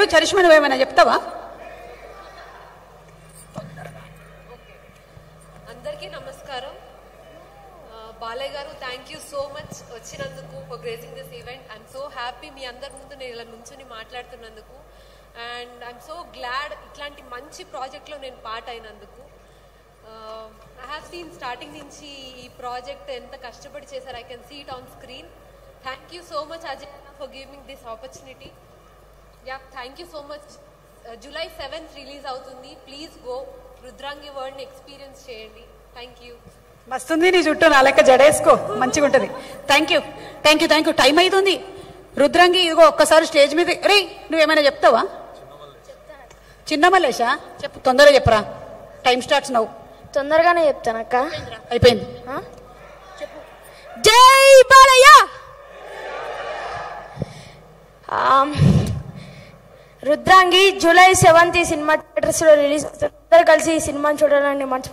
you చరిష్మ నువ్వేమైనా చెప్తావా అందరికీ నమస్కారం ఆ, Balayya garu thank you so much వచ్చినందుకు for gracing this event I'm so happy మీ అందరి ముందు నేను ఇలా నుంచుని మాట్లాడుతున్నందుకు అండ్ ఐఎమ్ సో గ్లాడ్ ఇట్లాంటి మంచి ప్రాజెక్ట్లో నేను పార్ట్ అయినందుకు ఐ హ్యావ్ సీన్ స్టార్టింగ్ నుంచి ఈ ప్రాజెక్ట్ ఎంత కష్టపడి చేశారు I can see it on screen thank you so much Ajay for giving this opportunity yeah thank you so much July seventh release అవుతుంది ప్లీజ్ గో రుద్రాంగి వరల్డ్ని ఎక్స్పీరియన్స్ చేయండి thank you మస్తుంది నీ చుట్టూ నా లెక్క జడేసుకో మంచిగా ఉంటుంది thank you thank you thank you time అవుతుంది రుద్రంగి ఇదిగో ఒక్కసారి స్టేజ్ మీద రే నువ్వేమైనా చెప్తావా చిన్న మల్లేషా చెప్పు తొందరగా చెప్పరా టైం స్టార్ట్స్ నవ్వు తొందరగానే చెప్తానక్క అయిపోయింది జై బాలయ్య ఆమ్, రుద్రాంగి జూలై సెవెంత్ ఈ సినిమా థియేటర్స్ లో రిలీజ్ అవుతుంది అందరూ కలిసి ఈ సినిమాని చూడాలని మనసు